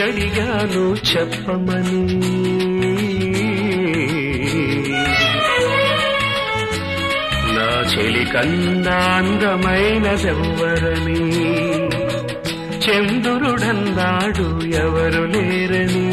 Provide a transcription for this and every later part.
అడిగాను చెప్పమని నా చెలి కన్నా అందమైనదెవ్వరని చంద్రుడన్నాడు ఎవరు లేరని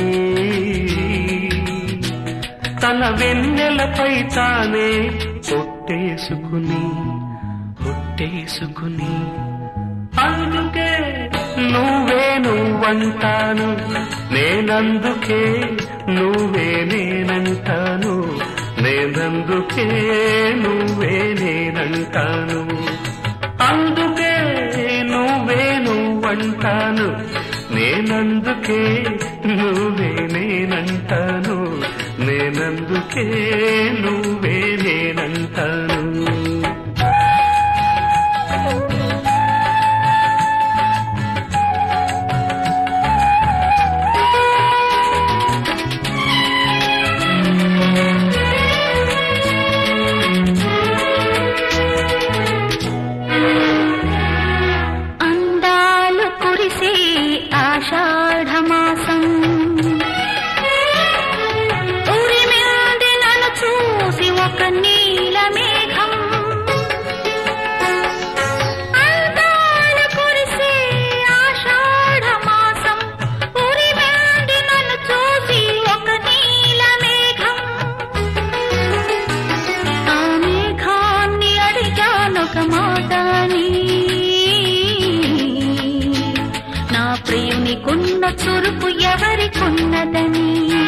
తన వెన్నెలపై తానే ఒట్టేసుకుని ఒట్టేసుకుని అందుకే నువ్వే నువ్వంటాను నేనందుకే నువ్వే నేనంటాను నేనందుకే నువ్వే నేనంటాను అందుకే నువ్వే నువ్వంటాను నేనందుకే నువ్వే నేనంటాను నేనందుకే నువ్వే నేనంటాను అందాలు కురిసే ఆషాఢమాసం ఉరిమింది నన్ను చూసి ఒక నీల మేఘం అందాలు కురిసే ఆషాఢమాసం ఉరిమింది నన్ను చూసి ఒక నీల మేఘం ఆ మేఘాన్ని అడిగానొక మాటని నా ప్రియునికున్న చురుకు ఎవరికున్నదని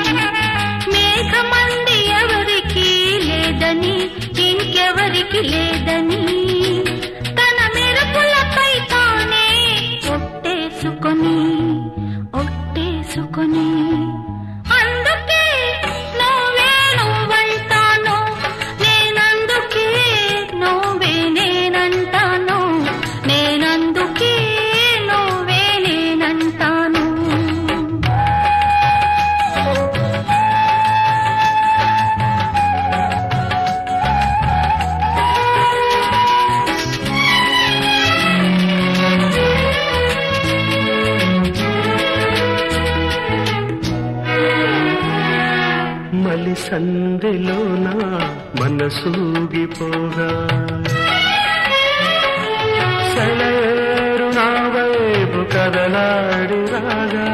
మేఘమంది ఎవరికి లేదని ఇంకెవరికి లేదని తన మెరుపులపై తానే ఒట్టేసుకొని ఒట్టేసుకొని అందుకే నువ్వే నువ్వంటాను నేనందుకే నువ్వే నేనంటాను నేనందుకే నువ్వే నేనంటాను మలి సందెలోన మనసూగిపోగా సెలయేరు నా వైపు కదలాడి రాగా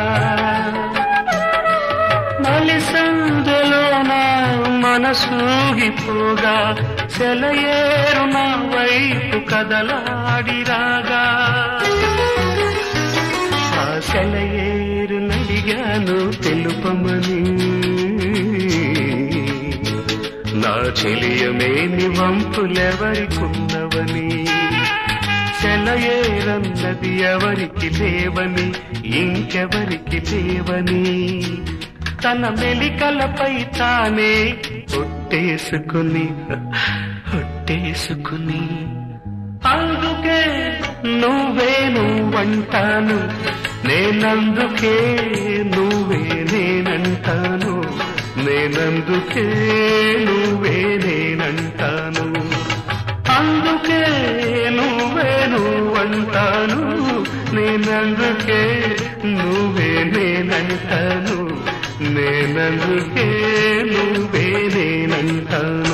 మలి సందెలోన మనసూగిపోగా సెలయేరు నా వైపు కదలాడి రాగా ఆ సెలయేరు నడిగాను తెలుపమని నా చెలియమేని వంపులెవరికున్నవని సెలయేరన్నది ఎవరికి లేవని ఇంకెవరికి లేవని తన మెలికలపై తానే ఒట్టేసుకుని ఒట్టేసుకుని అందుకే నువ్వే నువ్వంటాను నేనందుకే నువ్వే నేనంటాను నేనందుకే నువ్వే నేనంటాను అందుకే నువ్వే నువ్వంటాను నేనందుకే నువ్వే నేనంటాను నేనందుకే నువ్వే నేనంటాను